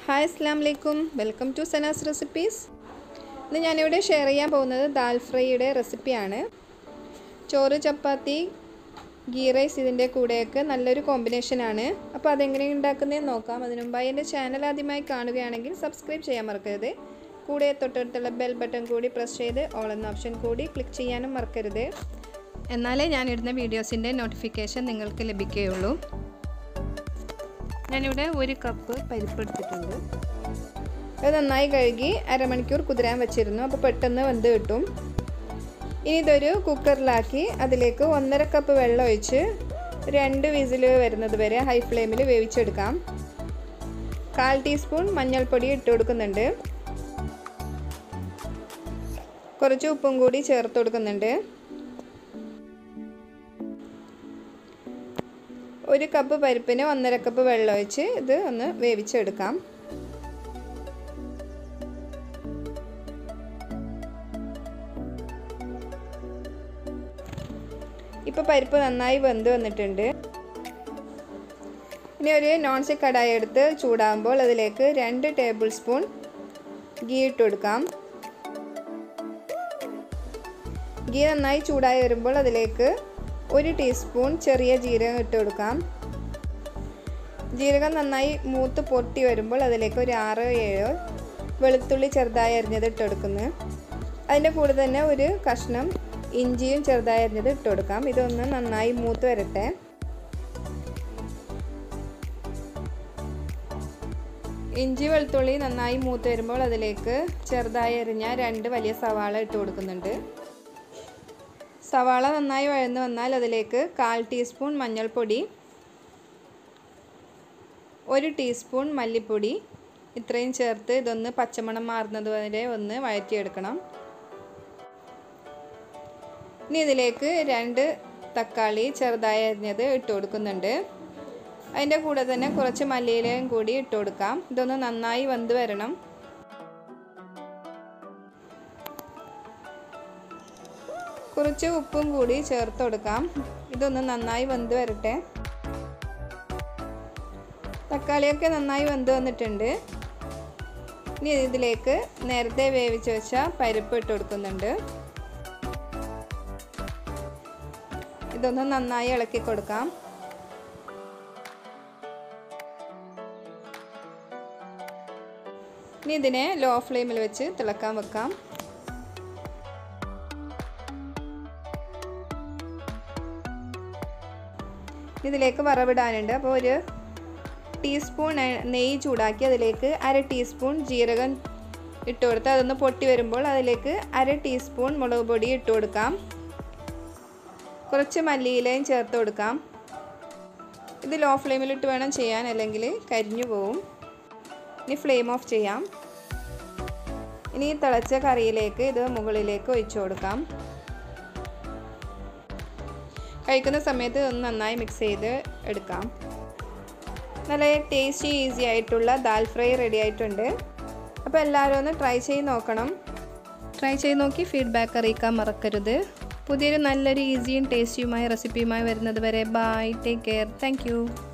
hi അസ്സാം വലൈക്കും welcome to Sana's recipes ഇന്ന് ഞാനിവിടെ ഷെയർ ചെയ്യാൻ പോകുന്നത് ദാൽ ഫ്രൈയുടെ റെസിപ്പിയാണ് ചോറ് ചപ്പാത്തി ഗീ റൈസ് ഇതിൻ്റെ കൂടെയൊക്കെ നല്ലൊരു കോമ്പിനേഷനാണ് അപ്പോൾ അതെങ്ങനെ ഉണ്ടാക്കുന്നതെന്ന് നോക്കാം അതിനു മുമ്പായി എൻ്റെ ചാനൽ ആദ്യമായി കാണുകയാണെങ്കിൽ സബ്സ്ക്രൈബ് ചെയ്യാൻ മറക്കരുത് കൂടെ തൊട്ടടുത്തുള്ള ബെൽ ബട്ടൺ കൂടി പ്രസ് ചെയ്ത് ഓൾ എന്ന ഓപ്ഷൻ കൂടി ക്ലിക്ക് ചെയ്യാനും മറക്കരുത് എന്നാലേ ഞാനിടുന്ന വീഡിയോസിൻ്റെ നോട്ടിഫിക്കേഷൻ നിങ്ങൾക്ക് ലഭിക്കുകയുള്ളൂ ഞാനിവിടെ ഒരു കപ്പ് പരിപ്പ് എടുത്തിട്ടുണ്ട് അത് നന്നായി കഴുകി അരമണിക്കൂർ കുതിരാൻ വെച്ചിരുന്നു അപ്പോൾ പെട്ടെന്ന് വെന്ത് കിട്ടും ഇനി ഇതൊരു കുക്കറിലാക്കി അതിലേക്ക് ഒന്നര കപ്പ് വെള്ളം ഒഴിച്ച് രണ്ട് വിസിൽ വരുന്നത് വരെ ഹൈ ഫ്ലെയിമിൽ വേവിച്ചെടുക്കാം കാൽ ടീസ്പൂൺ മഞ്ഞൾപ്പൊടി ഇട്ട് കൊടുക്കുന്നുണ്ട് കുറച്ച് ഉപ്പും കൂടി ചേർത്ത് കൊടുക്കുന്നുണ്ട് ഒരു കപ്പ് പരിപ്പിന് ഒന്നര കപ്പ് വെള്ളം ഒഴിച്ച് ഇത് ഒന്ന് വേവിച്ചെടുക്കാം ഇപ്പോൾ പരിപ്പ് നന്നായി വെന്ത് വന്നിട്ടുണ്ട് ഇനി ഒരു നോൺ സ്റ്റിക്ക് കടായി എടുത്ത് ചൂടാകുമ്പോൾ അതിലേക്ക് രണ്ട് ടേബിൾ സ്പൂൺ ഗീ ഇട്ട് കൊടുക്കാം ഗീ നന്നായി ചൂടായി വരുമ്പോൾ അതിലേക്ക് ഒരു ടീസ്പൂൺ ചെറിയ ജീരകം ഇട്ട് കൊടുക്കാം ജീരകം നന്നായി മൂത്ത് പൊട്ടി വരുമ്പോൾ അതിലേക്ക് ഒരു ആറോ ഏഴോ വെളുത്തുള്ളി ചെറുതായി അരിഞ്ഞത് ഇട്ട് കൊടുക്കുന്നു അതിൻ്റെ കൂടെ തന്നെ ഒരു കഷ്ണം ഇഞ്ചിയും ചെറുതായി അരിഞ്ഞത് ഇട്ട് കൊടുക്കാം ഇതൊന്ന് നന്നായി മൂത്ത് വരട്ടെ ഇഞ്ചി വെളുത്തുള്ളി നന്നായി മൂത്ത് വരുമ്പോൾ അതിലേക്ക് ചെറുതായി അരിഞ്ഞ രണ്ട് വലിയ സവാള ഇട്ട് കൊടുക്കുന്നുണ്ട് സവാള നന്നായി വഴന്ന് വന്നാൽ അതിലേക്ക് കാൽ ടീസ്പൂൺ മഞ്ഞൾപ്പൊടി ഒരു ടീസ്പൂൺ മല്ലിപ്പൊടി ഇത്രയും ചേർത്ത് ഇതൊന്ന് പച്ചമണം മാറുന്നത് വരെ ഒന്ന് വഴറ്റിയെടുക്കണം ഇനി ഇതിലേക്ക് രണ്ട് തക്കാളി ചെറുതായി അരിഞ്ഞത് ഇട്ട് കൊടുക്കുന്നുണ്ട് അതിൻ്റെ കൂടെ തന്നെ കുറച്ച് മല്ലിയിലയും കൂടി ഇട്ട് കൊടുക്കാം ഇതൊന്ന് നന്നായി വെന്ത് വരണം കുറച്ച് ഉപ്പും കൂടി ചേർത്ത് കൊടുക്കാം ഇതൊന്ന് നന്നായി വെന്ത് വരട്ടെ തക്കാളിയൊക്കെ നന്നായി വെന്ത് വന്നിട്ടുണ്ട് ഇനി ഇതിലേക്ക് നേരത്തെ വേവിച്ച് വെച്ച പരിപ്പ് ഇട്ട് കൊടുക്കുന്നുണ്ട് ഇതൊന്ന് നന്നായി ഇളക്കി കൊടുക്കാം ഇനി ഇതിനെ ലോ ഫ്ലെയിമിൽ വെച്ച് തിളക്കാൻ വെക്കാം ഇതിലേക്ക് വറവിടാനുണ്ട് അപ്പോൾ ഒരു ടീസ്പൂൺ നെയ്യ് ചൂടാക്കി അതിലേക്ക് അര ടീസ്പൂൺ ജീരകം ഇട്ട് കൊടുത്ത് അതൊന്ന് പൊട്ടി വരുമ്പോൾ അതിലേക്ക് അര ടീസ്പൂൺ മുളക് പൊടി ഇട്ട് കൊടുക്കാം കുറച്ച് മല്ലിയിലയും ചേർത്ത് കൊടുക്കാം ഇത് ലോ ഫ്ലെയിമിലിട്ട് വേണം ചെയ്യാൻ അല്ലെങ്കിൽ കരിഞ്ഞു പോവും ഇനി ഫ്ലെയിം ഓഫ് ചെയ്യാം ഇനി തിളച്ച കറിയിലേക്ക് ഇത് മുകളിലേക്ക് ഒഴിച്ചു കൊടുക്കാം കഴിക്കുന്ന സമയത്ത് ഒന്ന് നന്നായി മിക്സ് ചെയ്ത് എടുക്കാം നല്ല ടേസ്റ്റി ഈസി ആയിട്ടുള്ള ദാൽ ഫ്രൈ റെഡി ആയിട്ടുണ്ട് അപ്പോൾ എല്ലാവരും ഒന്ന് ട്രൈ ചെയ്ത് നോക്കണം ട്രൈ ചെയ്ത് നോക്കി ഫീഡ്ബാക്ക് അറിയിക്കാൻ മറക്കരുത് പുതിയൊരു നല്ലൊരു ഈസിയും ടേസ്റ്റിയുമായ റെസിപ്പിയുമായി വരുന്നത് വരെ ബൈ ടേക്ക് കെയർ താങ്ക്